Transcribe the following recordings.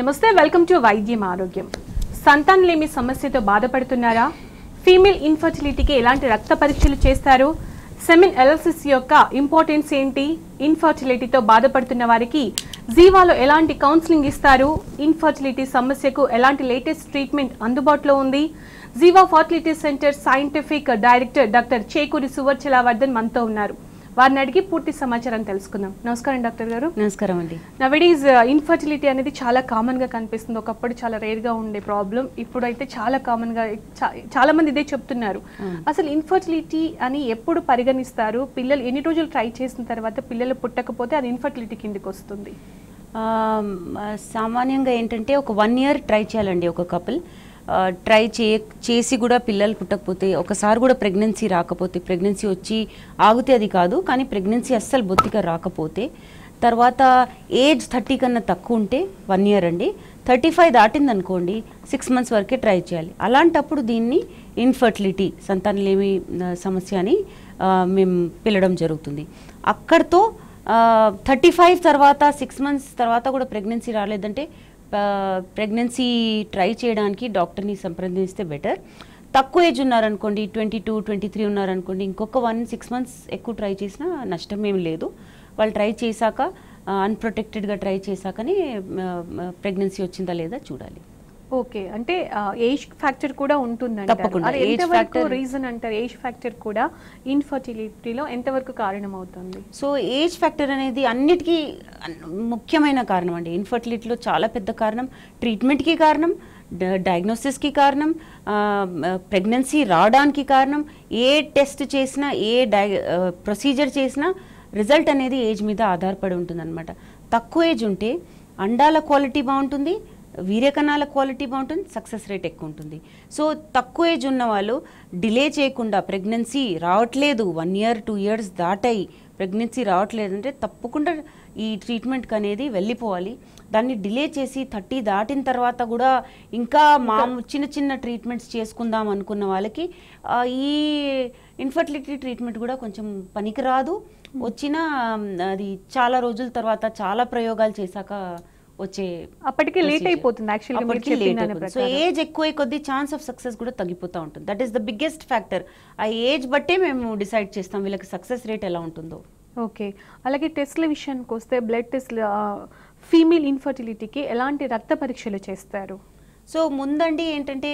నమస్తే welcome to వైద్యం ఆరోగ్యం సంతానలేమి సమస్యతో బాధపడుతున్నారా ఫీమేల్ ఇన్ఫర్టిలిటీకి ఎలాంటి రక్త పరీక్షలు చేస్తారు సెమిన్ ఎలసిస్ యొక్క ఇంపార్టెన్స్ ఏంటి ఇన్ఫర్టిలిటీతో బాధపడుతున్న వారికి జీవాలో ఎలాంటి కౌన్సిలింగ్ ఇస్తారు ఇన్ఫర్టిలిటీ సమస్యకు ఎలాంటి లేటెస్ట్ ట్రీట్మెంట్ అందుబాటులో ఉంది Ziva fertility centre scientific director doctor Chekuri Suvarchala Vardhan మనతో ఉన్నారు వారిని అడిగి పూర్తి సమాచారం తెలుసుకుందాం నమస్కారం డాక్టర్ గారు నమస్కారం అండి నవడీస్ ఇన్ఫర్టిలిటీ అనేది చాలా కామన్ గా కనిపిస్తుంది ఒకప్పుడు చాలా రేర్ గా ఉండే ప్రాబ్లం ఇప్పుడు అయితే చాలా కామన్ గా చా- చాలా మంది ఇదే చెప్తున్నారు అసలు ఇన్ఫర్టిలిటీ అని ఎప్పుడు పరిగణిస్తారు పిల్లలు ఎన్ని రోజులు ట్రై చేసిన తర్వాత పిల్లలు పుట్టకపోతే అది ఇన్ఫర్టిలిటీ కిందకి వస్తుంది ఆ, మ- సామాన్యంగా ఏంటంటే ఒక వన్ ఇయర్ ట్రై చేయాలండి ఒక కపుల్ ట్రై చే చేసి కూడా పిల్లలు పుట్టకపోతే ఒకసారి కూడా ప్రెగ్నెన్సీ రాకపోతే ప్రెగ్నెన్సీ వచ్చి ఆగితే అది కాదు కానీ ప్రెగ్నెన్సీ అస్సలు బొత్తిగా రాకపోతే తర్వాత ఏజ్ థర్టీ కన్నా తక్కువ ఉంటే వన్ ఇయర్ అండి థర్టీ ఫైవ్ దాటింది అనుకోండి సిక్స్ మంత్స్ వరకే ట్రై చేయాలి అలాంటప్పుడు దీన్ని ఇన్ఫర్టిలిటీ సంతానలేమి ఆ, సమస్య అని ఆ, మేము పిలవడం జరుగుతుంది అక్కడితో థర్టీ ఫైవ్ తర్వాత సిక్స్ మంత్స్ తర్వాత కూడా ప్రెగ్నెన్సీ రాలేదంటే ప్రెగ్నెన్సీ ట్రై చేయడానికి డాక్టర్ని సంప్రదిస్తే బెటర్ తక్కువ ఏజ్ ఉన్నారనుకోండి ట్వంటీ టూ ట్వంటీ త్రీ ఉన్నారనుకోండి ఇంకొక వన్ సిక్స్ మంత్స్ ఎక్కువ ట్రై చేసినా నష్టం ఏం లేదు వాళ్ళు ట్రై చేశాక అన్ప్రొటెక్టెడ్గా ట్రై చేశాకనే ప్రెగ్నెన్సీ వచ్చిందా లేదా చూడాలి ఓకే అంటే ఏజ్ ఫ్యాక్టర్ కూడా ఉంటుంది తప్పకుండా. Age ఎంతవరకు factor- రీజన్ అంటారు ఏజ్ ఫ్యాక్టర్ కూడా ఇన్ఫర్టిలిటీలో ఎంతవరకు కారణం అవుతుంది సో ఏజ్ ఫ్యాక్టర్ అనేది అన్నిటికీ అన్- ముఖ్యమైన కారణం అండి ఇన్ఫర్టిలిటీలో చాలా పెద్ద కారణం ట్రీట్మెంట్కి కారణం డ- డయాగ్నోసిస్కి కారణం ప్రెగ్నెన్సీ రావడానికి కారణం ఏ టెస్ట్ చేసినా ఏ డై ప్రొసీజర్ చేసినా రిజల్ట్ అనేది ఏజ్ మీద ఆధారపడి ఉంటుందన్నమాట తక్కువ ఏజ్ ఉంటే అండాల క్వాలిటీ బాగుంటుంది వీర్యకణాల క్వాలిటీ బాగుంటుంది సక్సెస్ రేట్ ఎక్కువ ఉంటుంది సో తక్కువ ఏజ్ ఉన్న వాళ్ళు డిలే చేయకుండా ప్రెగ్నెన్సీ రావట్లేదు వన్ ఇయర్ టూ ఇయర్స్ దాటాయి ప్రెగ్నెన్సీ రావట్లేదు అంటే తప్పకుండా ఈ ట్రీట్మెంట్కి అనేది వెళ్ళిపోవాలి దాన్ని డిలే చేసి థర్టీ దాటిన తర్వాత కూడా ఇంకా మా చిన్న చిన్న ట్రీట్మెంట్స్ చేసుకుందాం అనుకున్న వాళ్ళకి ఆ, ఈ ఇన్ఫర్టిలిటీ ట్రీట్మెంట్ కూడా కొంచెం పనికిరాదు వచ్చిన అది చాలా రోజుల తర్వాత చాలా ప్రయోగాలు చేశాక వచ్చే అప్పటికి లేట్ procedure. అయిపోతుంది యాక్చువల్గా మీరు అప్పటికి చెప్పిన late దాని అయిపోతుంది. సో ప్రకారం. ఏజ్ ఎక్కువ కొద్దీ ఛాన్స్ ఆఫ్ సక్సెస్ కూడా తగ్గిపోతూ ఉంటుంది that is the biggest factor ఆ ఏజ్ బట్టే మేము డిసైడ్ చేస్తాం వీళ్ళకి సక్సెస్ రేట్ ఎలా ఉంటుందో ఓకే అలాగే టెస్ట్ల విషయానికి వస్తే బ్లడ్ టెస్ట్లు ఫీమేల్ ఇన్ఫర్టిలిటీకి ఎలాంటి రక్త పరీక్షలు చేస్తారు సో ముందండి ఏంటంటే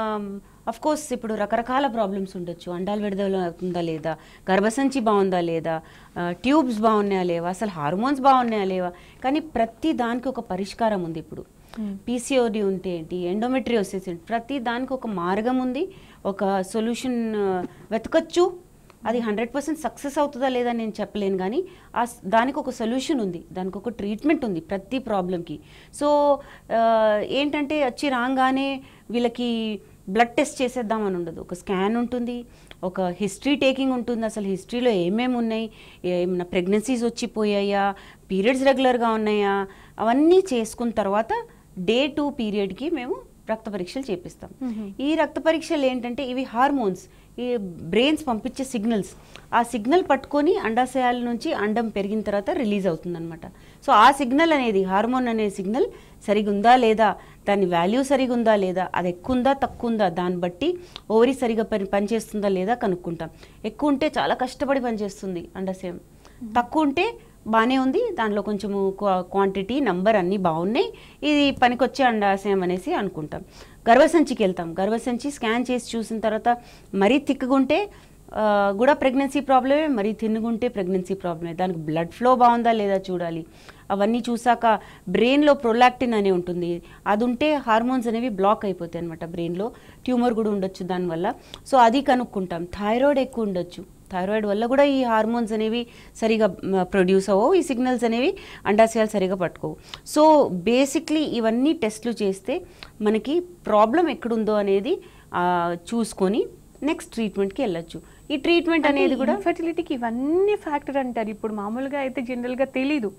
అఫ్ కోర్స్ ఇప్పుడు రకరకాల ప్రాబ్లమ్స్ ఉండొచ్చు అండాలు విడుదల అవుతుందా లేదా గర్భసంచి బాగుందా లేదా ట్యూబ్స్ బాగున్నాయా లేవా అసలు హార్మోన్స్ బాగున్నాయా లేవా కానీ ప్రతి దానికి ఒక పరిష్కారం ఉంది ఇప్పుడు పీసీఓడి ఉంటే ఏంటి ఎండోమెట్రియోసిస్ ఏంటి ప్రతి దానికి ఒక మార్గం ఉంది ఒక సొల్యూషన్ వెతకచ్చు అది హండ్రెడ్ పర్సెంట్ సక్సెస్ అవుతుందా లేదా నేను చెప్పలేను కానీ ఆ స్- దానికి ఒక సొల్యూషన్ ఉంది దానికి ఒక ట్రీట్మెంట్ ఉంది ప్రతి ప్రాబ్లంకి సో ఆ, ఏంటంటే వచ్చి రాగానే వీళ్ళకి బ్లడ్ టెస్ట్ చేసేద్దామని ఉండదు ఒక స్కాన్ ఉంటుంది ఒక హిస్టరీ టేకింగ్ ఉంటుంది అసలు హిస్టరీలో ఏమేమి ఉన్నాయి ఏమైనా ప్రెగ్నెన్సీస్ వచ్చిపోయాయా పీరియడ్స్ రెగ్యులర్గా ఉన్నాయా అవన్నీ చేసుకున్న తర్వాత డే టూ పీరియడ్కి మేము రక్త పరీక్షలు చేపిస్తాం ఈ రక్త పరీక్షలు ఏంటంటే ఇవి హార్మోన్స్ ఈ బ్రెయిన్స్ పంపించే సిగ్నల్స్ ఆ సిగ్నల్ పట్టుకొని అండాశయాల నుంచి అండం పెరిగిన తర్వాత రిలీజ్ అవుతుందన్నమాట సో ఆ సిగ్నల్ అనేది హార్మోన్ అనే సిగ్నల్ సరిగా ఉందా లేదా దాని వాల్యూ సరిగా ఉందా లేదా అది ఎక్కువ ఉందా తక్కువ ఉందా దాన్ని బట్టి ఓవరీ సరిగా పని పనిచేస్తుందా లేదా కనుక్కుంటాం ఎక్కువ ఉంటే చాలా కష్టపడి పనిచేస్తుంది అండాశయం తక్కువ ఉంటే బాగానే ఉంది దానిలో కొంచెము క్వాంటిటీ నంబర్ అన్నీ బాగున్నాయి ఇది పనికొచ్చే అండాశయం అనేసి అనుకుంటాం గర్భసంచికి వెళ్తాం గర్భసంచి స్కాన్ చేసి చూసిన తర్వాత మరీ తిక్కుగుంటే ఆ, కూడా ప్రెగ్నెన్సీ ప్రాబ్లమే మరీ తిన్నుగుంటే ప్రెగ్నెన్సీ ప్రాబ్లమే దానికి బ్లడ్ ఫ్లో బాగుందా లేదా చూడాలి అవన్నీ చూసాక బ్రెయిన్లో ప్రొలాక్టిన్ అనే ఉంటుంది అది ఉంటే హార్మోన్స్ అనేవి బ్లాక్ అయిపోతాయి అనమాట బ్రెయిన్లో ట్యూమర్ కూడా ఉండొచ్చు దానివల్ల సో అది కనుక్కుంటాం థైరాయిడ్ ఎక్కువ ఉండొచ్చు థైరాయిడ్ వల్ల కూడా ఈ హార్మోన్స్ అనేవి సరిగా ప్రొడ్యూస్ అవ్వవు ఈ సిగ్నల్స్ అనేవి అండాశయాలు సరిగా పట్టుకోవు సో బేసిక్లీ ఇవన్నీ టెస్ట్లు చేస్తే మనకి ప్రాబ్లం ఎక్కడుందో అనేది ఆ, చూసుకొని నెక్స్ట్ ట్రీట్మెంట్కి వెళ్ళొచ్చు ఈ ట్రీట్మెంట్ అనేది కూడా ఇన్ఫర్టిలిటీకి ఇవన్నీ ఫ్యాక్టర్ అంటారు ఇప్పుడు మామూలుగా అయితే జనరల్ గా తెలీదు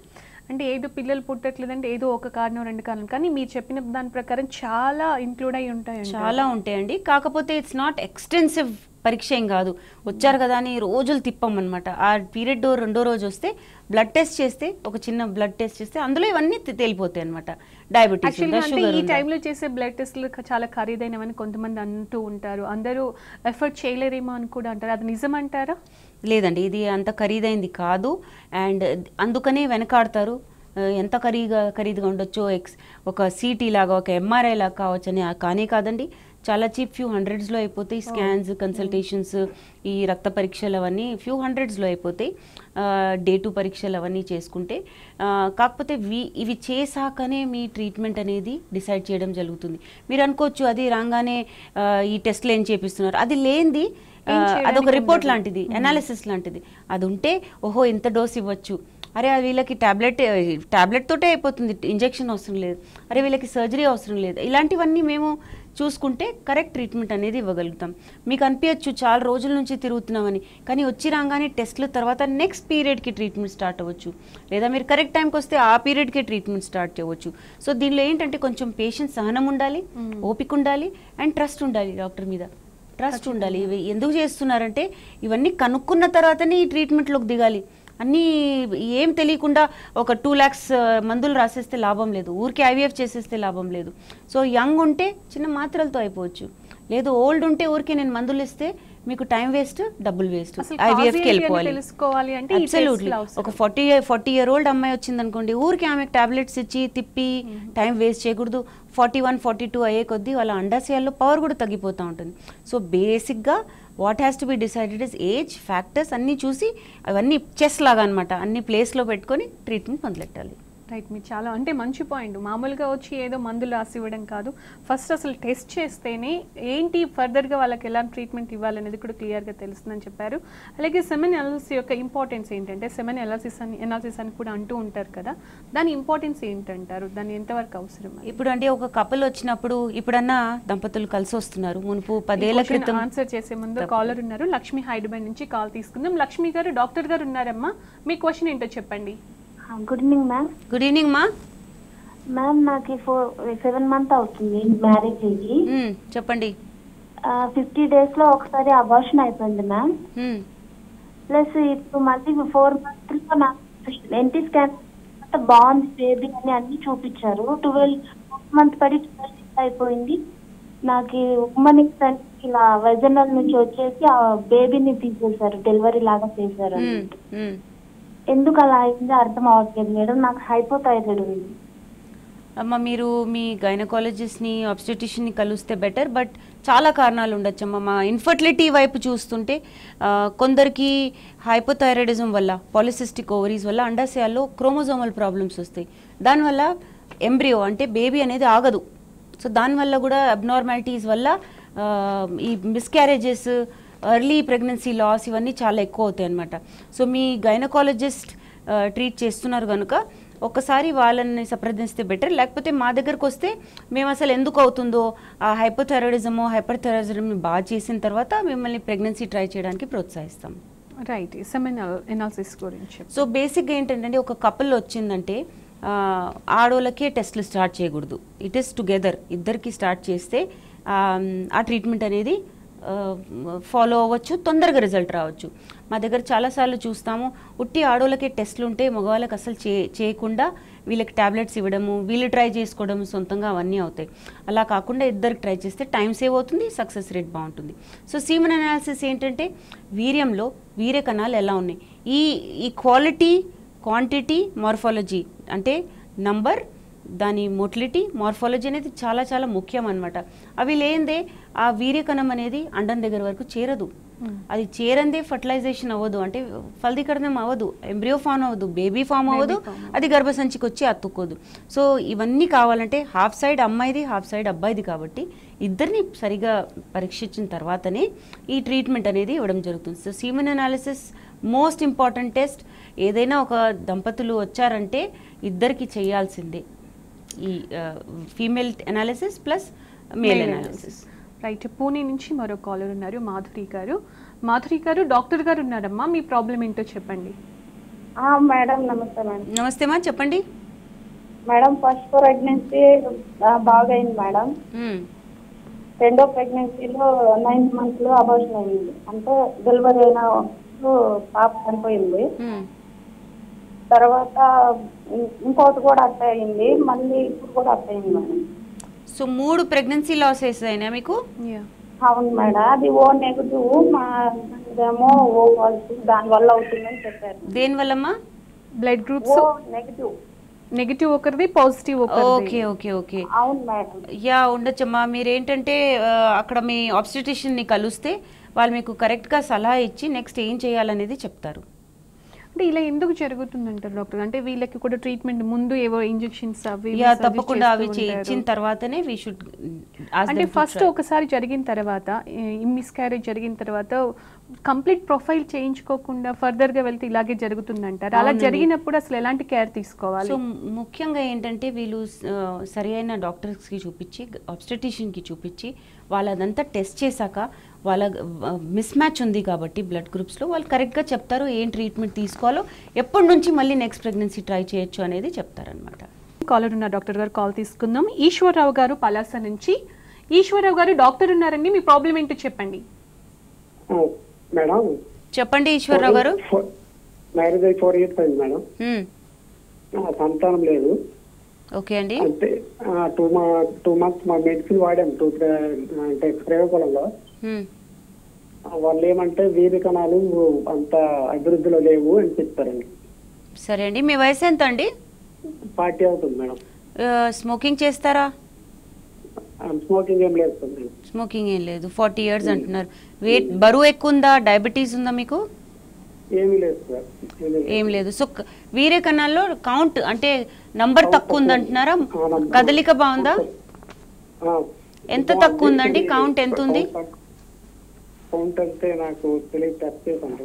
అంటే ఏదో పిల్లలు పుట్టట్లేదంటే ఏదో ఒక కారణం రెండు కారణం కానీ మీరు చెప్పిన దాని ప్రకారం చాలా ఇంక్లూడ్ అయి ఉంటాయి చాలా ఉంటాయండి కాకపోతే ఇట్స్ నాట్ ఎక్స్టెన్సివ్ పరీక్ష ఏం కాదు వచ్చారు కదా అని రోజులు తిప్పమన్నమాట ఆ పీరియడ్ రెండో రోజు వస్తే బ్లడ్ టెస్ట్ చేస్తే ఒక చిన్న బ్లడ్ టెస్ట్ చేస్తే అందులో ఇవన్నీ తె- తేలిపోతాయి అనమాట డయాబెటీస్ యాక్చువల్గా ఉందా అంటే షుగర్ ఈ ఉందా టైంలో చేసే బ్లడ్ టెస్ట్లు చాలా ఖరీదైనవని కొంతమంది అంటూ ఉంటారు అందరూ ఎఫర్ట్ చేయలేరేమో అని కూడా అంటారు అది నిజం అంటారా లేదండి ఇది అంత ఖరీదైంది కాదు అండ్ అందుకనే వెనకాడతారు ఆ, ఎంత ఖరీదుగా ఖరీదుగా ఉండొచ్చో ఎక్స్ ఒక సిటీ లాగా ఒక ఎంఆర్ఐ లాగా కావచ్చు అని ఆ- కానీ కాదండి చాలా చీప్ ఫ్యూ హండ్రెడ్స్లో అయిపోతాయి స్కాన్స్ కన్సల్టేషన్స్ ఈ రక్త పరీక్షలు అవన్నీ ఫ్యూ హండ్రెడ్స్లో అయిపోతాయి డే టు పరీక్షలు అవన్నీ చేసుకుంటే ఆ, కాకపోతే వి ఇవి చేశాకనే మీ ట్రీట్మెంట్ అనేది డిసైడ్ చేయడం జరుగుతుంది మీరు అనుకోవచ్చు అది రాగానే ఆ, ఈ టెస్ట్లు ఏం చేపిస్తున్నారు అది లేనిది ఆ, ఏం అదొక చేయడానికి రిపోర్ట్ ఉండదు. లాంటిది అనాలిసిస్ లాంటిది అది ఉంటే ఓహో ఇంత డోస్ ఇవ్వచ్చు అరే అది వీళ్ళకి టాబ్లెట్ టాబ్లెట్ తోటే అయిపోతుంది ఇంజెక్షన్ అవసరం లేదు అరే వీళ్ళకి సర్జరీ అవసరం లేదు ఇలాంటివన్నీ మేము చూసుకుంటే కరెక్ట్ ట్రీట్మెంట్ అనేది ఇవ్వగలుగుతాం మీకు అనిపించచ్చు చాలా రోజుల నుంచి తిరుగుతున్నామని కానీ వచ్చి రాగానే టెస్ట్లు తర్వాత నెక్స్ట్ పీరియడ్కి ట్రీట్మెంట్ స్టార్ట్ అవ్వచ్చు లేదా మీరు కరెక్ట్ టైంకి వస్తే ఆ పీరియడ్కి ట్రీట్మెంట్ స్టార్ట్ చేయవచ్చు సో దీనిలో ఏంటంటే కొంచెం పేషెంట్ సహనం ఉండాలి ఓపిక ఉండాలి అండ్ ట్రస్ట్ ఉండాలి డాక్టర్ మీద ట్రస్ట్ ఉండాలి ఇవి ఎందుకు చేస్తున్నారంటే ఇవన్నీ కనుక్కున్న తర్వాతనే ఈ ట్రీట్మెంట్లోకి దిగాలి అన్నీ ఏం తెలియకుండా ఒక టూ ల్యాక్స్ మందులు రాసేస్తే లాభం లేదు ఊరికే ఐవీఎఫ్ చేసేస్తే లాభం లేదు సో యంగ్ ఉంటే చిన్న మాత్రలతో అయిపోవచ్చు లేదు ఓల్డ్ ఉంటే ఊరికే నేను మందులు ఇస్తే మీకు టైం వేస్ట్ డబ్బులు వేస్ట్ అసలు ఐవీఎఫ్కి cause ఏంటి అని వెళ్ళిపోవాలి తెలుసుకోవాలి అంటే ఈ Absolutely. టెస్ట్లు అవసరం. ఒక ఫార్టీ ఫార్టీ ఇయర్ ఓల్డ్ అమ్మాయి వచ్చింది అనుకోండి ఊరికి ఆమెకు టాబ్లెట్స్ ఇచ్చి తిప్పి టైం వేస్ట్ చేయకూడదు ఫార్టీ వన్ ఫార్టీ టూ అయ్యే కొద్దీ వాళ్ళ అండాశయాల్లో పవర్ కూడా తగ్గిపోతూ ఉంటుంది సో బేసిక్గా what has to be decided is age factors అన్నీ చూసి అవన్నీ చెస్ లాగా అనమాట అన్ని ప్లేస్లో పెట్టుకొని ట్రీట్మెంట్ మొదలెట్టాలి రైట్ మీరు చాలా అంటే మంచి పాయింట్ మామూలుగా వచ్చి ఏదో మందులు రాసి ఇవ్వడం కాదు ఫస్ట్ అసలు టెస్ట్ చేస్తేనే ఏంటి ఫర్దర్గా వాళ్ళకి ఎలా ట్రీట్మెంట్ ఇవ్వాలనేది కూడా క్లియర్గా తెలుస్తుందని చెప్పారు అలాగే సెమెన్ ఎనాలిసిస్ యొక్క ఇంపార్టెన్స్ ఏంటంటే సెమెన్ ఎనాలిసిస్ అని ఎనాలిసిస్ అని కూడా అంటూ ఉంటారు కదా దాని ఇంపార్టెన్స్ ఏంటంటారు దాని ఎంతవరకు అవసరం అని? ఇప్పుడు అంటే ఒక కపుల్ వచ్చినప్పుడు ఇప్పుడన్నా దంపతులు కలిసి వస్తున్నారు మునుపు పదేళ్ల క్రితం ఆన్సర్ చేసే ముందు కాలర్ ఉన్నారు లక్ష్మి హైదరాబాద్ నుంచి కాల్ తీసుకుందాం లక్ష్మి గారు డాక్టర్ గారు ఉన్నారమ్మా మీ క్వశ్చన్ ఏంటో చెప్పండి good evening ma'am good evening మా మ్యామ్ నాకు ఫోర్ సెవెన్ మంత్ అవుతుంది మ్యారేజ్ అయ్యి మ్మ్, చెప్పండి ఫిఫ్టీ డేస్ లో ఒకసారి అబార్షన్ అయిపోయింది మ్యామ్ మ్మ్. ప్లస్ ఇప్పుడు మళ్ళీ ఫోర్ మంత్స్ లో నాకు ఎన్టీ స్కాన్ బాగుంది బేబీ అని అన్ని చూపించారు ట్వెల్వ్ మంత్ పడి ట్వెల్వ్ అయిపోయింది నాకు ఉమ్మనిక్స్ అని ఇలా వెజనల్ నుంచి వచ్చేసి ఆ బేబీని తీసేశారు డెలివరీ లాగా చేశారు మ్మ్, మ్మ్. ఎందుకు అలా అయిందో అర్థం అవ్వట్లేదు మేడం నాకు హైపోథైరాయిడ్ ఉంది అమ్మ మీరు మీ గైనకాలజిస్ట్ని ఆబ్స్టిటిషియన్ని కలిస్తే బెటర్ బట్ చాలా కారణాలు ఉండొచ్చమ్మ మా ఇన్ఫర్టిలిటీ వైపు చూస్తుంటే ఆ, కొందరికి హైపోథైరాయిడిజం వల్ల పాలిసిస్టిక్ ఓవరీస్ వల్ల అండాశయాల్లో క్రోమోజోమల్ ప్రాబ్లమ్స్ వస్తాయి దానివల్ల ఎంబ్రియో అంటే బేబీ అనేది ఆగదు సో దానివల్ల కూడా అబ్నార్మాలిటీస్ వల్ల ఆ, ఈ మిస్క్యారేజెస్ ఎర్లీ ప్రెగ్నెన్సీ లాస్ ఇవన్నీ చాలా ఎక్కువ అవుతాయి అనమాట సో మీ గైనకాలజిస్ట్ ట్రీట్ చేస్తున్నారు కనుక ఒక్కసారి వాళ్ళని సంప్రదిస్తే బెటర్ లేకపోతే మా దగ్గరకు వస్తే మేము అసలు ఎందుకు అవుతుందో ఆ హైపోథైరాయిడిజమో హైపర్ థైరాయిడిజం బాగా చేసిన తర్వాత మిమ్మల్ని ప్రెగ్నెన్సీ ట్రై చేయడానికి ప్రోత్సహిస్తాం రైట్ సెమెన్ ఎనాలిసిస్ గురించి సో బేసిక్గా ఏంటంటే ఒక కపుల్ వచ్చిందంటే ఆ, ఆడోళ్ళకే టెస్ట్లు స్టార్ట్ చేయకూడదు ఇట్ ఈస్ టుగెదర్ ఇద్దరికి స్టార్ట్ చేస్తే ఆ, ఆ ట్రీట్మెంట్ అనేది ఫాలో అవ్వచ్చు తొందరగా రిజల్ట్ రావచ్చు మా దగ్గర చాలాసార్లు చూస్తాము ఉట్టి ఆడోళ్ళకే టెస్ట్లు ఉంటే మగవాళ్ళకి అసలు చే చేయకుండా వీళ్ళకి టాబ్లెట్స్ ఇవ్వడము వీళ్ళు ట్రై చేసుకోవడం సొంతంగా అవన్నీ అవుతాయి అలా కాకుండా ఇద్దరికి ట్రై చేస్తే టైం సేవ్ అవుతుంది సక్సెస్ రేట్ బాగుంటుంది సో సీమన్ అనాలిసిస్ ఏంటంటే వీర్యంలో వీర్య కణాలు ఎలా ఉన్నాయి ఈ ఈ క్వాలిటీ క్వాంటిటీ మార్ఫాలజీ అంటే నంబర్ దాని మొటిలిటీ మార్ఫాలజీ అనేది చాలా చాలా ముఖ్యం అనమాట అవి లేనిదే ఆ వీర్యకణం అనేది అండం దగ్గర వరకు చేరదు అది చేరందే ఫర్టిలైజేషన్ అవ్వదు అంటే ఫలదీకరణం అవ్వదు ఎంబ్రియో ఫామ్ అవ్వదు బేబీ ఫామ్ అవ్వదు అది గర్భసంచికి వచ్చి అతుక్కోదు సో ఇవన్నీ కావాలంటే హాఫ్ సైడ్ అమ్మాయిది హాఫ్ సైడ్ అబ్బాయిది కాబట్టి ఇద్దరిని సరిగా పరీక్షించిన తర్వాతనే ఈ ట్రీట్మెంట్ అనేది ఇవ్వడం జరుగుతుంది so semen analysis most important test ఏదైనా ఒక దంపతులు వచ్చారంటే ఇద్దరికి చేయాల్సిందే ఈ female analysis plus male analysis right Pune నుంచి మరో కాలర్ ఉన్నారు మాధురి గారు మాధురి గారు డాక్టర్ గారు ఉన్నారమ్మా మీ ప్రాబ్లం ఏంటో చెప్పండి ఆ, మేడం నమస్తే మేడం నమస్తే మా చెప్పండి మేడం ఫస్ట్ ప్రెగ్నెన్సీ బాగా అయింది మేడం మ్మ్. రెండో ప్రెగ్నెన్సీలో నైన్త్ మంత్ లో అబార్షన్ అయింది అంటే డెలివరీ అయిన పాప చనిపోయింది మ్మ్. తర్వాత ఇం- ఇంకోటి కూడా అట్ట అయింది మళ్ళీ ఇప్పుడు కూడా అట్ట అయింది మేడం సో మూడు ప్రెగ్నెన్సీ లాసెస్ అయినా మీకు యా అవును మేడం అది ఓ నెగటివ్ మా ఏమో ఓ పాజిటివ్ దాని వల్ల అవుతుందని చెప్పారు దేనివల్లమ్మా blood groups O negative negative ఒకరిది పాజిటివ్ ఒకరిది ఓకే ఓకే ఓకే అవును మేడం యా ఉండొచ్చమ్మా మీరేంటంటే ఆ, అక్కడ మీ ఆబ్స్టిటిషియన్ని కలిస్తే వాళ్ళు మీకు కరెక్ట్గా సలహా ఇచ్చి నెక్స్ట్ ఏం చేయాలనేది చెప్తారు అంటే ఇలా ఎందుకు జరుగుతుందంటారు డాక్టర్ అంటే వీళ్ళకి కూడా ట్రీట్మెంట్ ముందు ఏవో ఇంజెక్షన్స్ అవి ఇవి యా suggest తప్పకుండా చేస్తూ అవి చే- ఉంటారు. ఇచ్చిన తర్వాతనే వీ షుడ్ అంటే ఫస్ట్ ఒకసారి జరిగిన తర్వాత మిస్క్యారేజ్ జరిగిన తర్వాత కంప్లీట్ ప్రొఫైల్ చేయించుకోకుండా ఫర్దర్ గా వెళ్తే ఇలాగే జరుగుతుందంటారు అలా అవునండి. జరిగినప్పుడు అసలు ఎలాంటి కేర్ తీసుకోవాలి సో ముఖ్యంగా ఏంటంటే వీళ్ళు ఆ, సరి అయిన డాక్టర్స్కి చూపించి ఆబ్స్టెటిషియన్కి చూపించి వాళ్ళదంతా టెస్ట్ చేశాక వాళ్ళ మిస్ మ్యాచ్ ఉంది కాబట్టి బ్లడ్ గ్రూప్స్లో వాళ్ళు కరెక్ట్గా చెప్తారు ఏం ట్రీట్మెంట్ తీసుకోవాలో ఎప్పటి నుంచి మళ్ళీ నెక్స్ట్ ప్రెగ్నెన్సీ ట్రై చేయొచ్చు అనేది చెప్తారనమాట కాలర్ ఉన్న డాక్టర్ గారు కాల్ తీసుకుందాం ఈశ్వరరావు గారు పలాస నుంచి ఈశ్వరరావు గారు డాక్టర్ ఉన్నారండి మీ ప్రాబ్లం ఏంటో చెప్పండి ఆ, మేడం చెప్పండి ఈశ్వరరావు గారు ఫోర్- మ్యారేజ్ అయి ఫోర్ ఇయర్స్ అయింది మేడం మ్మ్. ఆ, సంతానం లేదు ఓకే అండి అంటే టూ మా టూ మంత్స్ మా మెడిసిన్ వాడాం టూ అంటే ప్రయోగంలో మ్మ్. వాళ్ళు ఏమంటే వీధి కణాలు అంత అభివృద్ధిలో లేవు అని చెప్తారండి సరే అండి మీ వయసు ఎంత అండి పార్టీ అవుతుంది మేడం స్మోకింగ్ చేస్తారా స్మోకింగ్ ఏం లేదు మేడం స్మోకింగ్ ఏం లేదు ఫార్టీ ఇయర్స్ అంటున్నారు వెయిట్ బరువు ఎక్కువ ఉందా డయాబెటీస్ ఉందా మీకు ఏమీ లేదు సార్ ఏమీ లేదు. ఏం లేదు సో క- వీరే కణాల్లో కౌంట్ అంటే నంబర్ తక్కువ ఉంది అంటున్నారా ఆ, నంబర్. కదలిక బాగుందా ఆ, ఎంత తక్కువ ఉందండి? కౌంట్ ఎంత ఉంది? కౌంట్ అంటే నాకు తెలియదు టచ్ చేశాను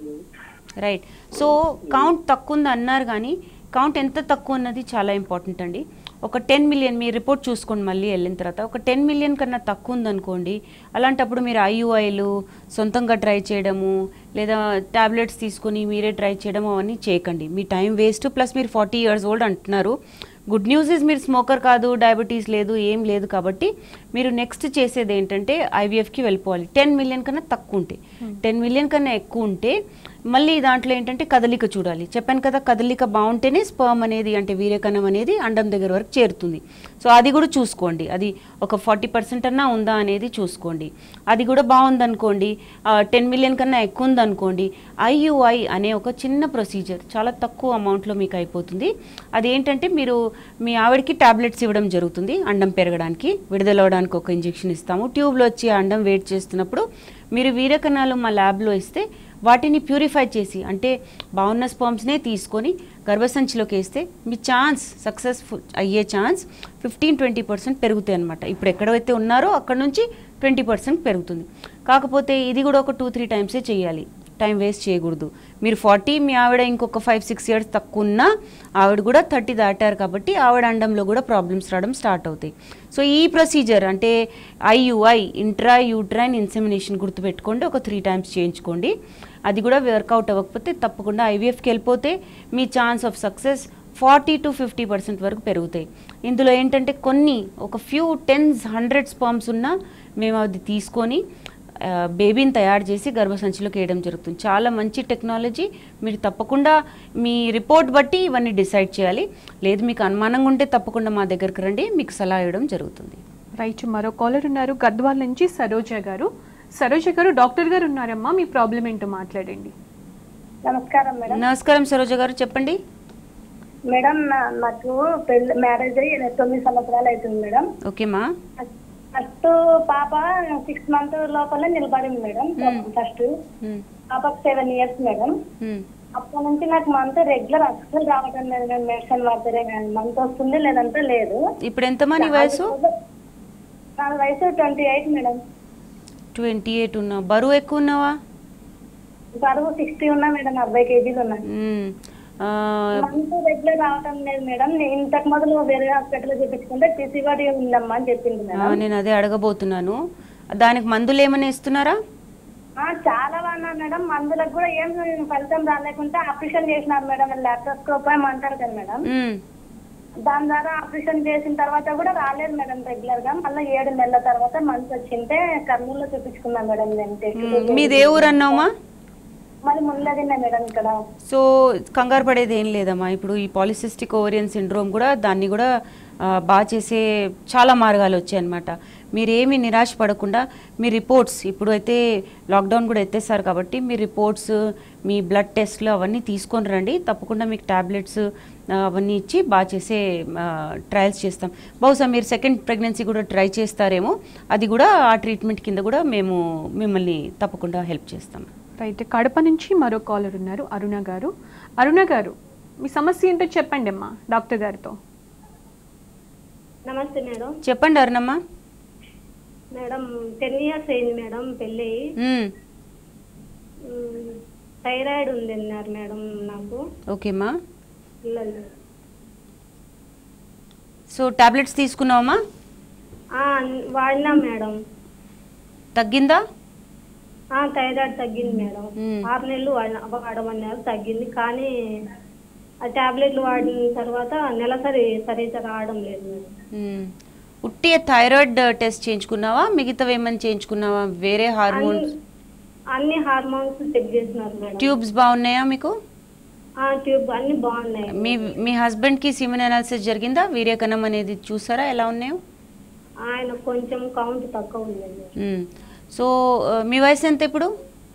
రైట్ సో కౌంట్ తక్కువ ఉంది అన్నారు కానీ కౌంట్ ఎంత తక్కువ ఉన్నది చాలా ఇంపార్టెంట్ అండి ఒక టెన్ మిలియన్ మీ రిపోర్ట్ చూసుకోండి మళ్ళీ వెళ్ళిన తర్వాత ఒక టెన్ మిలియన్ కన్నా తక్కువ ఉందనుకోండి అలాంటప్పుడు మీరు ఐయుఐలు సొంతంగా ట్రై చేయడము లేదా టాబ్లెట్స్ తీసుకొని మీరే ట్రై చేయడం అవన్నీ చేయకండి మీ టైం వేస్ట్ ప్లస్ మీరు ఫార్టీ ఇయర్స్ ఓల్డ్ అంటున్నారు గుడ్ న్యూస్ ఇస్ మీరు స్మోకర్ కాదు డయాబెటీస్ లేదు ఏం లేదు కాబట్టి మీరు నెక్స్ట్ చేసేది ఏంటంటే ఐవీఎఫ్కి వెళ్ళిపోవాలి టెన్ మిలియన్ కన్నా తక్కువ ఉంటే టెన్ మిలియన్ కన్నా ఎక్కువ ఉంటే మళ్ళీ దాంట్లో ఏంటంటే కదలిక చూడాలి చెప్పాను కదా కదలిక బాగుంటేనే స్పర్మ్ అనేది అంటే వీర్యకణం అనేది అండం దగ్గర వరకు చేరుతుంది సో అది కూడా చూసుకోండి అది ఒక ఫార్టీ పర్సెంట్ అన్నా ఉందా అనేది చూసుకోండి అది కూడా బాగుందనుకోండి టెన్ మిలియన్ కన్నా ఎక్కువ ఉందనుకోండి ఐయుఐ అనే ఒక చిన్న ప్రొసీజర్ చాలా తక్కువ అమౌంట్లో మీకు అయిపోతుంది అది ఏంటంటే మీరు మీ ఆవిడకి టాబ్లెట్స్ ఇవ్వడం జరుగుతుంది అండం పెరగడానికి విడుదలవడానికి ఒక ఇంజెక్షన్ ఇస్తాము ట్యూబ్లో వచ్చి ఆ అండం వెయిట్ చేస్తున్నప్పుడు మీరు వీరకణాలు మా ల్యాబ్లో ఇస్తే వాటిని ప్యూరిఫై చేసి అంటే బాగున్న స్పామ్స్నే తీసుకొని గర్భసంచిలోకి వేస్తే మీ ఛాన్స్ సక్సెస్ఫుల్ అయ్యే ఛాన్స్ ఫిఫ్టీన్ ట్వంటీ పర్సెంట్ పెరుగుతాయి అనమాట ఇప్పుడు ఎక్కడైతే ఉన్నారో అక్కడ నుంచి ట్వంటీ పర్సెంట్ పెరుగుతుంది కాకపోతే ఇది కూడా ఒక టూ త్రీ టైమ్సే చేయాలి టైం వేస్ట్ చేయకూడదు మీరు ఫార్టీ మీ ఆవిడ ఇంకొక ఫైవ్ సిక్స్ ఇయర్స్ తక్కువ ఉన్నా ఆవిడ కూడా థర్టీ దాటారు కాబట్టి ఆవిడ అండంలో కూడా ప్రాబ్లమ్స్ రావడం స్టార్ట్ అవుతాయి సో ఈ ప్రొసీజర్ అంటే ఐయుఐ ఇంట్రా యూట్రైన్ ఇన్సెమినేషన్ గుర్తుపెట్టుకోండి ఒక త్రీ టైమ్స్ చేయించుకోండి అది కూడా వర్కౌట్ అవ్వకపోతే తప్పకుండా ఐవీఎఫ్కి వెళ్ళిపోతే మీ chance of success forty to fifty percent వరకు పెరుగుతాయి ఇందులో ఏంటంటే కొన్ని ఒక ఫ్యూ టెన్స్ హండ్రెడ్ స్పామ్స్ ఉన్నా మేము అది తీసుకొని ఆ, బేబీని తయారు చేసి గర్భసంచిలోకి వేయడం జరుగుతుంది చాలా మంచి టెక్నాలజీ మీరు తప్పకుండా మీ రిపోర్ట్ బట్టి ఇవన్నీ డిసైడ్ చేయాలి లేదు మీకు అనుమానంగా ఉంటే తప్పకుండా మా దగ్గరికి రండి మీకు సలహా ఇవ్వడం జరుగుతుంది రైట్ మరో కాలర్ ఉన్నారు గద్వాల్ నుంచి సరోజ గారు సరోజ గారు డాక్టర్ గారు ఉన్నారమ్మా మీ ప్రాబ్లం ఏంటో మాట్లాడండి నమస్కారం మేడం నమస్కారం సరోజ గారు చెప్పండి మేడం నా- నాకు పెళ్లి మ్యారేజ్ అయ్యి తొమ్మిది సంవత్సరాలు అవుతుంది మేడం ఓకేమా ఫస్ట్ పాప సిక్స్ మంత్ లోపల నిలబడింది మేడం ఫస్ట్ ఉమ్, పాపకు సెవెన్ ఇయర్స్ మేడం ఉమ్, అప్పటి నుంచి నాకు మంత్ రెగ్యులర్ అస్సలు రావటం లేదు నేను మెడిసిన్ వాడితే మంత్ వస్తుంది లేదంటే లేదు ఇప్పుడు ఎంతమా నీ వయసు నా వయసు twenty eight madam twenty eight ఉన్నావు బరువు ఎక్కువ ఉన్నావా బరువు సిక్స్టీ ఉన్నా మేడం అరవై కేజీలు ఉన్నా ఉమ్, ఆ, మంత్ రెగ్యులర్ రావటం లేదు మేడం నేను ఇంతకు మొదలు వేరే హాస్పిటల్ చూపించుకుంటే పిసివాడి ఉందమ్మా అని చెప్పింది ఆ, మేడం నేను అదే అడగబోతున్నాను దానికి మందులు ఏమైనా ఇస్తున్నారా ఆ, చాలా బాగున్నారు మేడం మందులకు కూడా ఏం ఫలితం రాలేకుంటే ఆపరేషన్ చేసినారు మేడం ల్యాప్టాస్కోప్ ఏమో అంటారు కదా మేడం మ్మ్. దాని ద్వారా ఆపరేషన్ చేసిన తర్వాత కూడా రాలేదు మేడం రెగ్యులర్ గా మళ్ళీ ఏడు నెలల తర్వాత మంత్స్ వచ్చింటే కర్నూలులో చూపించుకున్నాం మేడం నేను టెస్ట్ మ్మ్. మీది ఏ ఊరు అన్నావమ్మా మళ్ళీ ముళ్ళదిన్నా మేడం ఇక్కడ సో కంగారు పడేది ఏం లేదమ్మా ఇప్పుడు ఈ పాలిసిస్టిక్ ఓరియన్ సిండ్రోమ్ కూడా దాన్ని కూడా ఆ, బాగా చేసే చాలా మార్గాలు వచ్చాయన్నమాట మీరేమి నిరాశ పడకుండా మీ రిపోర్ట్స్ ఇప్పుడు అయితే లాక్డౌన్ కూడా ఎత్తేసారు కాబట్టి మీ రిపోర్ట్స్ మీ బ్లడ్ టెస్ట్లు అవన్నీ తీసుకొని రండి తప్పకుండా మీకు ట్యాబ్లెట్స్ అవన్నీ ఇచ్చి బాగా చేసే ట్రయల్స్ చేస్తాం బహుశా మీరు సెకండ్ ప్రెగ్నెన్సీ కూడా ట్రై చేస్తారేమో అది కూడా ఆ ట్రీట్మెంట్ కింద కూడా మేము మిమ్మల్ని తప్పకుండా హెల్ప్ చేస్తాం రైట్ కడప నుంచి మరో కాలర్ ఉన్నారు అరుణ గారు అరుణ గారు మీ సమస్య ఏంటో చెప్పండి అమ్మా డాక్టర్ గారితో నమస్తే మేడం చెప్పండి అరుణమ్మ మేడం టెన్ ఇయర్స్ అయింది మేడం పెళ్ళి మ్మ్. థైరాయిడ్ ఉంది అన్నారు మేడం నాకు ఓకేమ్మా పిల్లలు సో టాబ్లెట్స్ తీసుకున్నావమ్మా ఆ, వాడినాం మేడం తగ్గిందా ఆ, థైరాయిడ్ తగ్గింది మేడం మ్మ్. ఆరు నెలలు వాడిన వాడమన్నారు తగ్గింది కానీ ఆ టాబ్లెట్లు వాడిన తర్వాత నెలసరి సరిగ్గా రావడం లేదు మేడం మ్మ్. ఉట్టి థైరాయిడ్ టెస్ట్ చేయించుకున్నావా మిగతావి ఏమైనా చేయించుకున్నావా వేరే హార్మోన్స్ అన్ని హార్మోన్స్ చెక్ చేసినారు మేడం ట్యూబ్స్ బాగున్నాయా మీకు ఆ ట్యూబ్ అన్ని బాగున్నాయి మీ మీ హస్బెండ్కి సిమెన్ అనాలిసిస్ జరిగిందా వీర్యకణం అనేది చూసారా ఎలా ఉన్నాయో ఆయన కొంచెం కౌంట్ తక్కువ ఉందండి మ్మ్. సో ఆ, మీ వయసు ఎంత ఇప్పుడు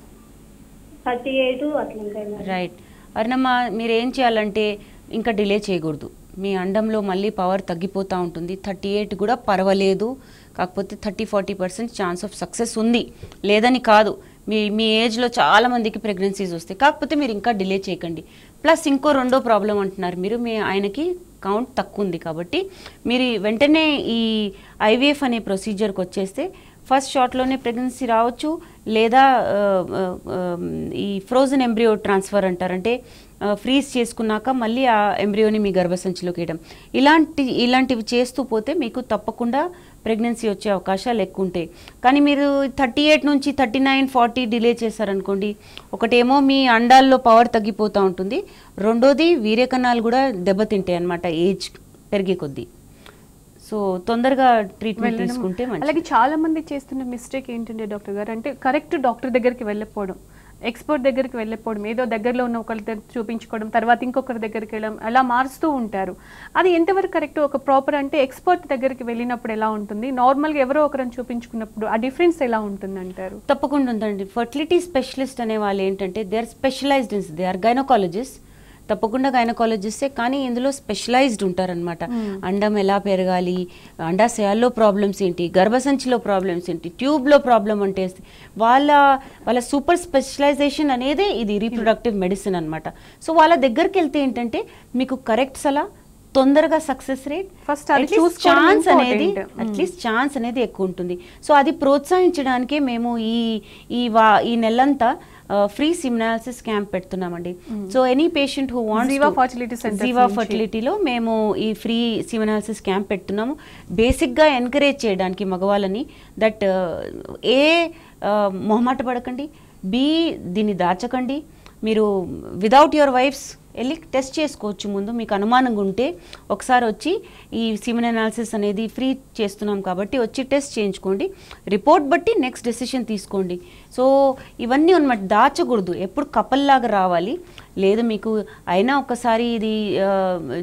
థర్టీ ఎయిట్ అట్లా ఉంటాయి మేడం రైట్ అరుణమ్మ మీరు ఏం చేయాలంటే ఇంకా డిలే చేయకూడదు మీ అండంలో మళ్ళీ పవర్ తగ్గిపోతూ ఉంటుంది థర్టీ ఎయిట్ కూడా పర్వాలేదు కాకపోతే thirty forty percent chance of success ఉంది లేదని కాదు మీ మీ ఏజ్లో చాలా మందికి ప్రెగ్నెన్సీస్ వస్తాయి కాకపోతే మీరు ఇంకా డిలే చేయకండి ప్లస్ ఇంకో రెండో ప్రాబ్లం అంటున్నారు మీరు మీ ఆయనకి కౌంట్ తక్కువ ఉంది కాబట్టి మీరు వెంటనే ఈ ఐవీఎఫ్ అనే ప్రొసీజర్కి వచ్చేస్తే ఫస్ట్ షాట్లోనే ప్రెగ్నెన్సీ రావచ్చు లేదా ఆ, ఆ, ఆ, ఈ ఫ్రోజన్ ఎంబ్రియో ట్రాన్స్ఫర్ అంటారంటే ఫ్రీజ్ చేసుకున్నాక మళ్ళీ ఆ ఎంబ్రియోని మీ గర్భసంచిలోకి వేయడం ఇలాంటి ఇలాంటివి చేస్తూ పోతే మీకు తప్పకుండా ప్రెగ్నెన్సీ వచ్చే అవకాశాలు ఎక్కువ ఉంటాయి కానీ మీరు థర్టీ ఎయిట్ నుంచి థర్టీ నైన్ ఫార్టీ డిలే చేశారనుకోండి ఒకటేమో మీ అండాల్లో పవర్ తగ్గిపోతూ ఉంటుంది రెండోది వీర్యకణాలు కూడా దెబ్బతింటాయి అన్నమాట ఏజ్ పెరిగే కొద్దీ సో తొందరగా ట్రీట్మెంట్ వెళ్ళడం. తీసుకుంటే మంచిది అలాగే చాలా మంది చేస్తున్న మిస్టేక్ ఏంటంటే డాక్టర్ గారు అంటే కరెక్ట్ డాక్టర్ దగ్గరికి వెళ్ళకపోవడం ఎక్స్పర్ట్ దగ్గరికి వెళ్ళకపోవడం ఏదో దగ్గరలో ఉన్న ఒకరి దగ్గర చూపించుకోవడం తర్వాత ఇంకొకరి దగ్గరికి వెళ్ళడం అలా మారుస్తూ ఉంటారు అది ఎంతవరకు కరెక్ట్ ఒక ప్రాపర్ అంటే ఎక్స్పర్ట్ దగ్గరికి వెళ్ళినప్పుడు ఎలా ఉంటుంది నార్మల్గా ఎవరో ఒకరిని చూపించుకున్నప్పుడు ఆ డిఫరెన్స్ ఎలా ఉంటుంది అంటారు తప్పకుండా ఉందండి ఫర్టిలిటీ స్పెషలిస్ట్ అనే వాళ్ళు ఏంటంటే they are specialized in they are gynaecologist తప్పకుండా గైనకాలజిస్టే కానీ ఇందులో స్పెషలైజ్డ్ ఉంటారనమాట అండం ఎలా పెరగాలి అండాశయాల్లో ప్రాబ్లమ్స్ ఏంటి గర్భసంచిలో ప్రాబ్లమ్స్ ఏంటి ట్యూబ్లో ప్రాబ్లం అంటే వాళ్ళ వాళ్ళ సూపర్ స్పెషలైజేషన్ అనేదే ఇది రీప్రొడక్టివ్ మెడిసిన్ అన్నమాట సో వాళ్ళ దగ్గరికి వెళ్తే ఏంటంటే మీకు కరెక్ట్ సలా తొందరగా సక్సెస్ రేట్ First అది చూసుకోవడం ఛాన్స్ అనేది important. అట్లీస్ట్ ఛాన్స్ అనేది ఎక్కువ ఉంటుంది సో అది ప్రోత్సహించడానికే మేము ఈ ఈ వా ఈ నెలంతా ఫ్రీ సిమ్నాలిసిస్ క్యాంప్ పెడుతున్నామండి so any patient who wants Ziva Fertility Centers Ziva నుంచి. ఫర్టిలిటీలో మేము ఈ ఫ్రీ సిమ్నాలిసిస్ క్యాంప్ పెడుతున్నాము బేసిక్గా ఎంకరేజ్ చేయడానికి మగవాళ్ళని దట్ ఏ uh, మొహమాట పడకండి బి దీన్ని దాచకండి మీరు విదౌట్ యువర్ వైఫ్స్ వెళ్ళి టెస్ట్ చేసుకోవచ్చు ముందు మీకు అనుమానంగా ఉంటే ఒకసారి వచ్చి ఈ సిమెన్ అనాలిసిస్ అనేది ఫ్రీ చేస్తున్నాం కాబట్టి వచ్చి టెస్ట్ చేయించుకోండి రిపోర్ట్ బట్టి నెక్స్ట్ డెసిషన్ తీసుకోండి సో ఇవన్నీ అనమాట దాచకూడదు ఎప్పుడు కపల్లాగా రావాలి లేదు మీకు అయినా ఒకసారి ఇది ఆ,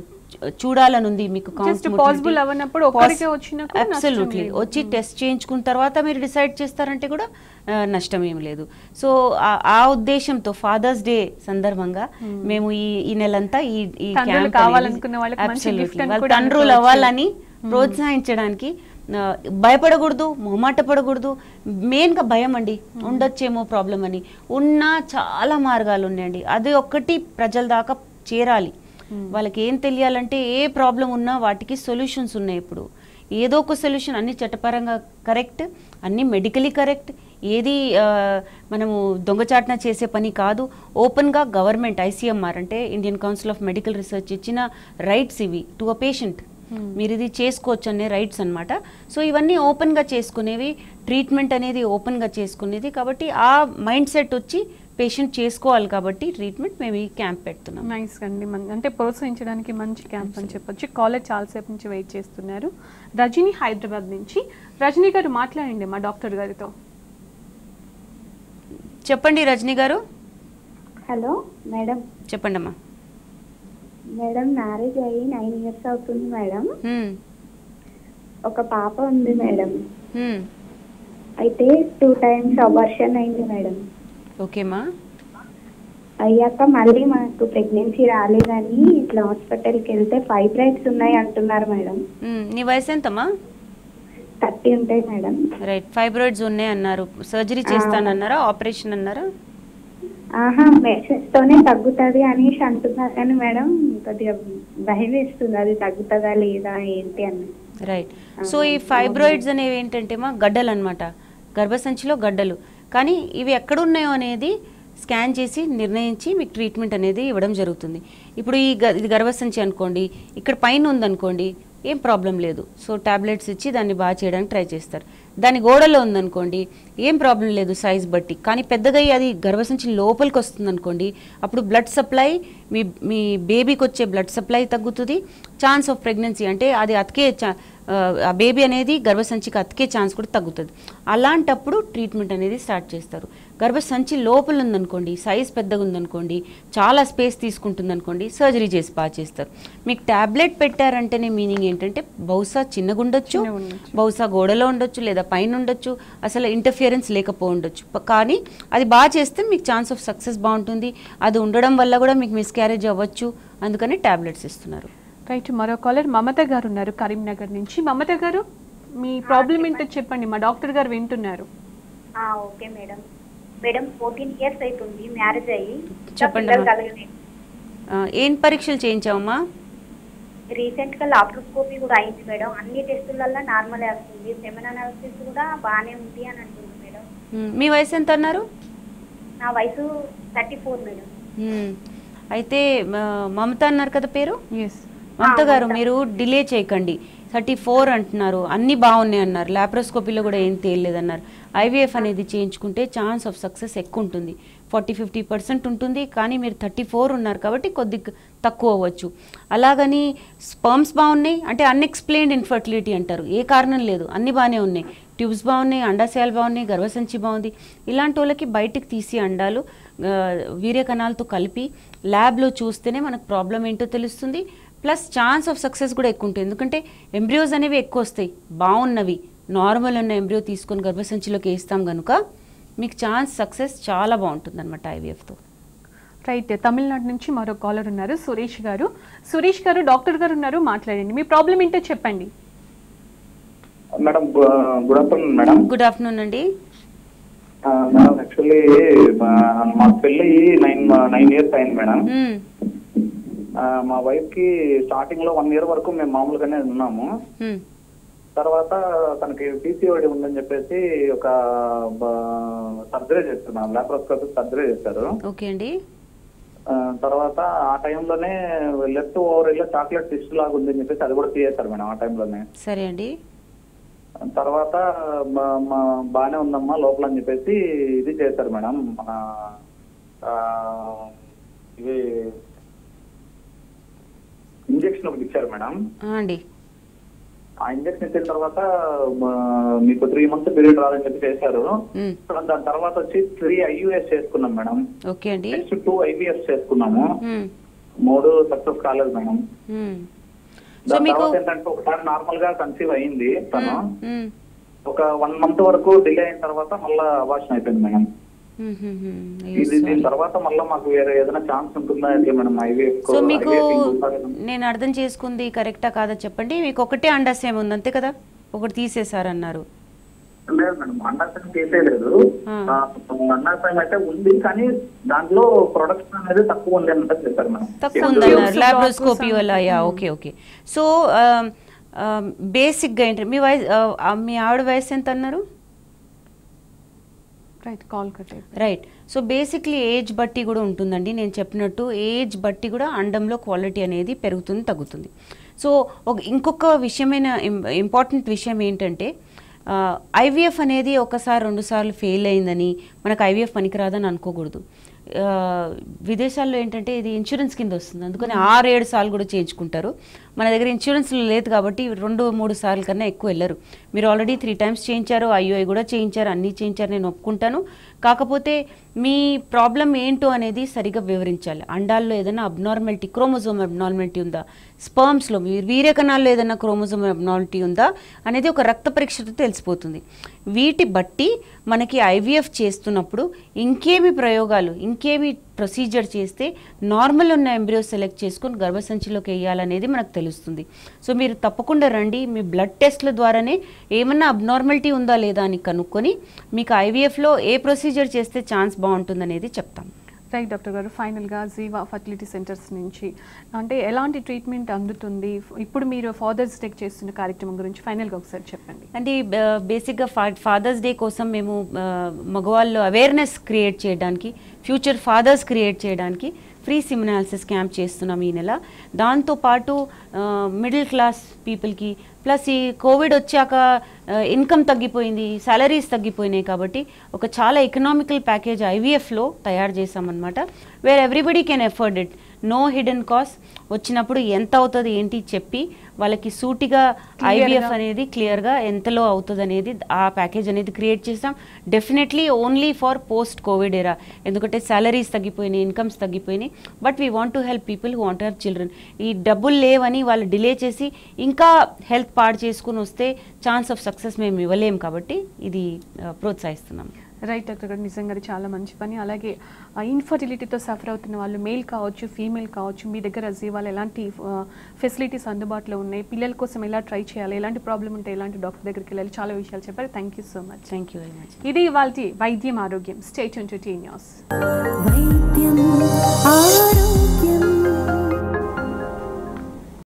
చూడాలని ఉంది మీకు Just possible అవ్వనప్పుడు ఒక్కరికే వచ్చినా కూడా నష్టం అబ్సల్యూట్లీ లేదు. వచ్చి టెస్ట్ చేయించుకున్న తర్వాత మీరు డిసైడ్ చేస్తారంటే కూడా ఆ, నష్టం ఏం లేదు సో ఆ- ఆ ఉద్దేశంతో ఫాదర్స్ డే సందర్భంగా మేము ఈ ఈ నెలంతా ఈ ఈ తండ్రులు camp అనేది- కావాలనుకున్న వాళ్ళకి మంచి Absolutely. gift అని వాళ్ళ కూడా తండ్రులు అనుకోవచ్చు. అవ్వాలని ప్రోత్సహించడానికి ఆ, భయపడకూడదు మొహమాట పడకూడదు మెయిన్గా భయం అండి ఉండొచ్చేమో ప్రాబ్లం అని ఉన్న చాలా మార్గాలు ఉన్నాయండి అది ఒక్కటి ప్రజల దాకా చేరాలి వాళ్ళకి ఏం తెలియాలంటే ఏ ప్రాబ్లం ఉన్నా వాటికి సొల్యూషన్స్ ఉన్నాయి ఇప్పుడు ఏదో ఒక సొల్యూషన్ అన్ని చట్టపరంగా కరెక్ట్ అన్ని మెడికలీ కరెక్ట్ ఏది ఆ, మనము దొంగచాటున చేసే పని కాదు ఓపెన్గా గవర్నమెంట్ ఐసీఎంఆర్ అంటే Indian council of medical research ఇచ్చిన రైట్స్ ఇవి టు అ పేషెంట్ మీరు ఇది చేసుకోవచ్చు అనే రైట్స్ అన్నమాట సో ఇవన్నీ ఓపెన్గా చేసుకునేవి ట్రీట్మెంట్ అనేది ఓపెన్గా చేసుకునేది కాబట్టి ఆ మైండ్ సెట్ వచ్చి పేషెంట్ చేసుకోవాలి కాబట్టి ట్రీట్మెంట్ మేము ఈ క్యాంప్ పెడుతున్నాం నైస్ అండి మన- అంటే ప్రోత్సహించడానికి మంచి క్యాంప్ అని చెప్పొచ్చు కాలేజ్ చాలాసేపు నుంచి వెయిట్ చేస్తున్నారు రజనీ హైదరాబాద్ నుంచి రజనీ గారు మాట్లాడండి మా డాక్టర్ గారితో చెప్పండి రజనీ గారు హలో మేడం చెప్పండి అమ్మా మేడం మ్యారేజ్ అయ్యి నైన్ ఇయర్స్ అవుతుంది మేడం హ్మ్. ఒక పాప ఉంది మేడం హ్మ్. అయితే టూ టైమ్స్ అబార్షన్ అయింది మేడం ఓకేమా అయ్యాక మళ్ళీ మనకు ప్రెగ్నెన్సీ రాలేదని ఇట్లా హాస్పిటల్కి వెళ్తే ఫైబ్రాయిడ్స్ ఉన్నాయి అంటున్నారు మేడం హ్మ్. నీ వయసు ఎంతమ్మా థర్టీ ఉంటాయి మేడం రైట్ ఫైబ్రాయిడ్స్ ఉన్నాయి అన్నారు సర్జరీ చేస్తానన్నారా ఆపరేషన్ అన్నారా ఆహా మెసేజ్ తోనే తగ్గుతుంది అనేసి అంటున్నారు కానీ మేడం కొద్దిగా భయం వేస్తుంది అది తగ్గుతుందా లేదా ఏంటి అని రైట్ సో ఈ ఫైబ్రాయిడ్స్ అనేవి ఏంటంటే మా గడ్డలు అనమాట గర్భసంచిలో గడ్డలు కానీ ఇవి ఎక్కడున్నాయో అనేది స్కాన్ చేసి నిర్ణయించి మీకు ట్రీట్మెంట్ అనేది ఇవ్వడం జరుగుతుంది ఇప్పుడు ఈ గ- ఇది గర్భసంచి అనుకోండి ఇక్కడ పైన ఉందనుకోండి ఏం ప్రాబ్లం లేదు సో టాబ్లెట్స్ ఇచ్చి దాన్ని బాగా చేయడానికి ట్రై చేస్తారు దాని గోడలో ఉందనుకోండి ఏం ప్రాబ్లం లేదు సైజ్ బట్టి కానీ పెద్దగా అయ్యి అది గర్భసంచి లోపలికి వస్తుంది అనుకోండి అప్పుడు బ్లడ్ సప్లై మీ మీ బేబీకి వచ్చే బ్లడ్ సప్లై తగ్గుతుంది ఛాన్స్ ఆఫ్ ప్రెగ్నెన్సీ అంటే అది అతికే ఛా- ఆ, ఆ బేబీ అనేది గర్భసంచికి అతికే ఛాన్స్ కూడా తగ్గుతుంది అలాంటప్పుడు ట్రీట్మెంట్ అనేది స్టార్ట్ చేస్తారు గర్భసంచి లోపల ఉందనుకోండి సైజ్ పెద్దగా ఉందనుకోండి చాలా స్పేస్ తీసుకుంటుంది అనుకోండి సర్జరీ చేసి బాగా చేస్తారు మీకు ట్యాబ్లెట్ పెట్టారంటేనే మీనింగ్ ఏంటంటే బహుశా చిన్నగా ఉండొచ్చు చిన్నగా ఉండొచ్చు. బహుశా గోడలో ఉండొచ్చు లేదా పైన ఉండొచ్చు అసలు ఇంటర్ఫియరెన్స్ లేకపో ఉండొచ్చు ప- కానీ అది బాగా చేస్తే మీకు ఛాన్స్ ఆఫ్ సక్సెస్ బాగుంటుంది అది ఉండడం వల్ల కూడా మీకు మిస్క్యారేజ్ అవ్వచ్చు అందుకని ట్యాబ్లెట్స్ ఇస్తున్నారు రైట్ మరో కాలర్ మమత గారు ఉన్నారు కరీంనగర్ నుంచి మమత గారు మీ ప్రాబ్లం ఏంటో చెప్పండి మా డాక్టర్ గారు వింటున్నారు okay madam madam fourteen years అవుతుంది మ్యారేజ్ అయ్యి చెప్పండి పిల్లలు అమ్మా. కలగలేదు ఆ, ఏం పరీక్షలు చేయించావమ్మా రీసెంట్ గా లాప్రోస్కోపీ కూడా అయింది మేడం అన్ని టెస్టులలో నార్మల్ వస్తుంది సెమెన్ అనాలిసిస్ కూడా బాగానే ఉంది అని అంటుంది మేడం మ్, మీ వయసు ఎంత అన్నారు నా వయసు థర్టీ ఫోర్ మేడం మ్, అయితే మ- మమత అన్నారు కదా పేరు ఎస్ మమత గారు మీరు డిలే చేయకండి థర్టీ ఫోర్ అంటున్నారు అన్నీ బాగున్నాయి అన్నారు లాప్రోస్కోపీలో కూడా ఏం తేయలేదన్నారు ఐవీఎఫ్ అనేది చేయించుకుంటే ఛాన్స్ ఆఫ్ సక్సెస్ ఎక్కువ ఉంటుంది ఫార్టీ ఫిఫ్టీ పర్సెంట్ ఉంటుంది కానీ మీరు థర్టీ ఫోర్ ఉన్నారు కాబట్టి కొద్ది తక్కువ అవ్వచ్చు అలాగని స్పర్మ్స్ బాగున్నాయి అంటే అన్ఎక్స్ప్లెయిన్డ్ ఇన్ఫర్టిలిటీ అంటారు ఏ కారణం లేదు అన్నీ బాగానే ఉన్నాయి ట్యూబ్స్ బాగున్నాయి అండాశయాలు బాగున్నాయి గర్భసంచి బాగుంది ఇలాంటి వాళ్ళకి బయటికి తీసి అండాలు ఆ, వీర్య కణాలతో కలిపి ల్యాబ్లో చూస్తేనే మనకు ప్రాబ్లం ఏంటో తెలుస్తుంది ప్లస్ ఛాన్స్ ఆఫ్ సక్సెస్ కూడా ఎక్కువ ఉంటుంది ఎందుకంటే ఎంబ్రియోస్ అనేవి ఎక్కువ వస్తాయి బాగున్నవి నార్మల్ ఉన్న ఎంబ్రియో తీసుకొని గర్భసంచిలోకి వేస్తాం కనుక మీకు ఛాన్స్ సక్సెస్ చాలా బాగుంటుంది అనమాట ఐవీఎఫ్తో రైట్ తమిళనాడు నుంచి మరో కాలర్ ఉన్నారు సురేష్ గారు సురేష్ గారు డాక్టర్ గారు ఉన్నారు మాట్లాడండి మీ ప్రాబ్లం ఏంటో చెప్పండి madam good afternoon madam good afternoon అండి ఆ, మేడం యాక్చువల్లీ మా పెళ్ళి నైన్ నైన్ ఇయర్స్ అయింది మేడం మ్మ్. ఆ, మా వైఫ్ కి స్టార్టింగ్ లో వన్ ఇయర్ వరకు మేము మామూలుగానే ఉన్నాము మ్మ్. తర్వాత తనకి పీసీఓడి ఉందని చెప్పేసి ఒక సర్జరీ చేస్తున్నాం లాప్రోస్కోపీ సర్జరీ చేశారు ఓకే అండి ఆ, తర్వాత ఆ టైంలోనే లెఫ్ట్ ఓవర్ లో చాక్లెట్ టిస్ట్ లాగా ఉందని చెప్పేసి అది కూడా తీయేశారు మేడం ఆ టైంలోనే సరే అండి తర్వాత మా- మా బాగానే ఉందమ్మా లోపల అని చెప్పేసి ఇది చేశారు మేడం మన ఆ, ఇవి ఇంజక్షన్ ఒకటి ఇచ్చారు మేడం ఆ, అండి ఆ ఇంజక్షన్ ఇచ్చిన తర్వాత మా, మీకు త్రీ మంత్స్ పీరియడ్ రాదని చెప్పి చేశారు మ్మ్. దాని తర్వాత వచ్చి త్రీ ఐయుఎస్ చేసుకున్నాం మేడం ఓకే అండి నెక్స్ట్ టూ ఐబిఎస్ చేసుకున్నాము మ్మ్. మూడు సక్సెస్ కాలేదు మేడం మ్మ్. సో దాని మీకు తర్వాత ఏంటంటే ఒకసారి నార్మల్ గా కన్సీవ్ అయింది తను మ్మ్. ఒక వన్ మంత్ వరకు డిలే అయిన తర్వాత మళ్ళా అవాషన్ అయిపోయింది మేడం మ్మ్, మ్మ్, మ్మ్. అయ్యో, ఇది దీని sorry. తర్వాత మళ్ళీ మాకు వేరే ఏదైనా ఛాన్స్ ఉంటుందా అయితే మేడం ఐవీఎఫ్ సో మీకు నేను అర్థం చేసుకుంది కరెక్టా కాదా చెప్పండి మీకు ఒకటే అండాశయం ఉంది అంతే కదా ఒకటి తీసేశారన్నారు లేదు మేడం అండాశయం తీసేయలేదు ఆ. ఆ, అండాశయం అయితే ఉంది కానీ దాంట్లో ప్రొడక్షన్ అనేది తక్కువ ఉంది అన్నట్టు చెప్పారు మేడం తక్కువ Tubes, ఉందన్నారు blocks లాప్రోస్కోపీ and- వల్ల యా ఓకే ఓకే సో బేసిక్గా ఏంటి మీ వయసు ఆ, మీ ఆవిడ వయసు ఎంత అన్నారు రైట్ కాల్ కట్ అయిపోయింది రైట్ సో బేసిక్లీ ఏజ్ బట్టి కూడా ఉంటుందండి నేను చెప్పినట్టు ఏజ్ బట్టి కూడా అండంలో క్వాలిటీ అనేది పెరుగుతుంది తగ్గుతుంది సో ఒక ఇంకొక విషయమైన ఇంపార్టెంట్ విషయం ఏంటంటే ఐవీఎఫ్ అనేది ఒకసారి రెండు సార్లు ఫెయిల్ అయిందని మనకు ఐవీఎఫ్ పనికిరాదని అనుకోకూడదు ఆ, విదేశాల్లో ఏంటంటే ఇది ఇన్సూరెన్స్ కింద వస్తుంది అందుకని ఆరు ఏడు సార్లు కూడా చేయించుకుంటారు మన దగ్గర ఇన్సూరెన్స్ లేదు కాబట్టి రెండు మూడు సార్లు కన్నా ఎక్కువ వెళ్ళరు మీరు ఆల్రెడీ త్రీ టైమ్స్ చేయించారు ఐఓఐ కూడా చేయించారు అన్నీ చేయించారు నేను ఒప్పుకుంటాను కాకపోతే మీ ప్రాబ్లం ఏంటో అనేది సరిగా వివరించాలి అండాల్లో ఏదైనా అబ్నార్మాలిటీ క్రోమోజోమ్ అబ్నార్మాలిటీ ఉందా స్పర్మ్స్లో వీర్యకణాల్లో ఏదైనా క్రోమోజోమ్ అబ్నార్మాలిటీ ఉందా అనేది ఒక రక్త పరీక్షతో తెలిసిపోతుంది వీటి బట్టి మనకి ఐవీఎఫ్ చేస్తున్నప్పుడు ఇంకేమి ప్రయోగాలు ఇంకేమి ప్రొసీజర్ చేస్తే నార్మల్ ఉన్న ఎంబ్రియో సెలెక్ట్ చేసుకొని గర్భసంచిలోకి వేయాలనేది మనకు తెలుస్తుంది సో మీరు తప్పకుండా రండి మీ బ్లడ్ టెస్ట్ల ద్వారానే ఏమన్నా అబ్నార్మాలిటీ ఉందా లేదా అని కనుక్కొని మీకు ఐవీఎఫ్లో ఏ ప్రొసీజర్ చేస్తే ఛాన్స్ బాగుంటుందనేది చెప్తాం రైట్ డాక్టర్ గారు ఫైనల్గా జీవా ఫర్టిలిటీ సెంటర్స్ నుంచి అంటే ఎలాంటి ట్రీట్మెంట్ అందుతుంది ఇప్పుడు మీరు ఫాదర్స్ డేకి చేస్తున్న కార్యక్రమం గురించి ఫైనల్గా ఒకసారి చెప్పండి అంటే బ- బేసిక్గా ఫా ఫాదర్స్ డే కోసం మేము ఆ, మగవాళ్ళు అవేర్నెస్ క్రియేట్ చేయడానికి ఫ్యూచర్ ఫాదర్స్ క్రియేట్ చేయడానికి ఫ్రీ సిమినాలిసిస్ క్యాంప్ చేస్తున్నాం ఈ నెల దాంతోపాటు మిడిల్ క్లాస్ పీపుల్కి ప్లస్ ఈ కోవిడ్ వచ్చాక ఇన్కమ్ తగ్గిపోయింది సాలరీస్ తగ్గిపోయినాయి కాబట్టి ఒక చాలా ఎకనామికల్ ప్యాకేజ్ ఐవీఎఫ్లో తయారు చేసామన్నమాట where everybody can afford it no hidden cost వచ్చినప్పుడు ఎంత అవుతుంది ఏంటి చెప్పి వాళ్ళకి సూటిగా ఐవీఎఫ్ అనేది క్లియర్గా ఎంతలో అవుతుంది అనేది ఆ ప్యాకేజ్ అనేది క్రియేట్ చేస్తాం definitely only for post Covid era ఎందుకంటే సాలరీస్ తగ్గిపోయినాయి ఇన్కమ్స్ తగ్గిపోయినాయి but we want to help people who want help children ఈ డబ్బులు లేవని వాళ్ళు డిలే చేసి ఇంకా హెల్త్ పాడు చేసుకుని వస్తే ఛాన్స్ ఆఫ్ సక్సెస్ మేము ఇవ్వలేం కాబట్టి ఇది ఆ, ప్రోత్సహిస్తున్నాం రైట్ డాక్టర్ గారు నిజంగా అది చాలా మంచి పని అలాగే ఇన్ఫర్టిలిటీతో సఫర్ అవుతున్న వాళ్ళు మేల్ కావచ్చు ఫీమేల్ కావచ్చు మీ దగ్గర జీవాలు ఎలాంటి ఫెసిలిటీస్ అందుబాటులో ఉన్నాయి పిల్లల కోసం ఎలా ట్రై చేయాలి ఎలాంటి ప్రాబ్లం ఉంటే ఎలాంటి డాక్టర్ దగ్గరికి వెళ్ళాలి చాలా విషయాలు చెప్పారు thank you so much thank you very much ఇది ఇవాళ వైద్యం ఆరోగ్యం స్టేట్ టు టీ న్యూస్ వైద్యం ఆరోగ్యం